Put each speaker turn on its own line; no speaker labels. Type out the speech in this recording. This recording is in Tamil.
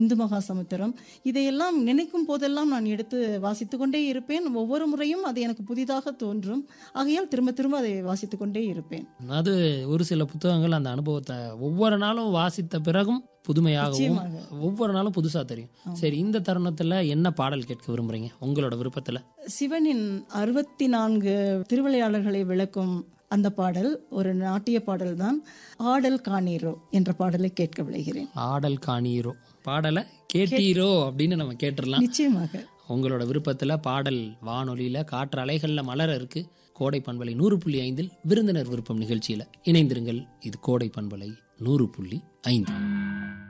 இந்து மகாசமுத்திரம் இதையெல்லாம் நினைக்கும் போதெல்லாம் நான் எடுத்து வாசித்துக் கொண்டே இருப்பேன் ஒவ்வொரு முறையும் அது எனக்கு புதிதாக தோன்றும் ஆகையால் திரும்ப திரும்ப அதை வாசித்துக் கொண்டே இருப்பேன்
அது ஒரு சில புத்தகங்கள் அந்த அனுபவத்தை ஒவ்வொரு நாளும் வாசித்த பிறகும் புதுமையாகவும்
நிச்சயமாக.
ஒவ்வொரு நாளும் புதுசா தெரியும் சரி இந்த தருணத்துல என்ன பாடல் கேட்க விரும்புறீங்க உங்களோட விருப்பத்துல
சிவனின் அறுபத்தி நான்கு திருவிளையாடல்களை விளக்கும் அந்த பாடல் ஒரு நாட்டிய பாடல் தான் ஆடல் காணீரோ என்ற பாடலை கேட்க விளைகிறேன்
ஆடல் காணீரோ பாடலை கேட்டீரோ அப்படின்னு நம்ம கேட்டுடலாம்
நிச்சயமாக
உங்களோட விருப்பத்துல பாடல் வானொலியில காற்று அலைகள்ல மலர இருக்கு கோடை பண்பலை நூறு புள்ளி ஐந்தில் விருந்தினர் விருப்பம் நிகழ்ச்சியில இணைந்திருங்கள் இது கோடை பண்பலை நூறு புள்ளி ஐந்து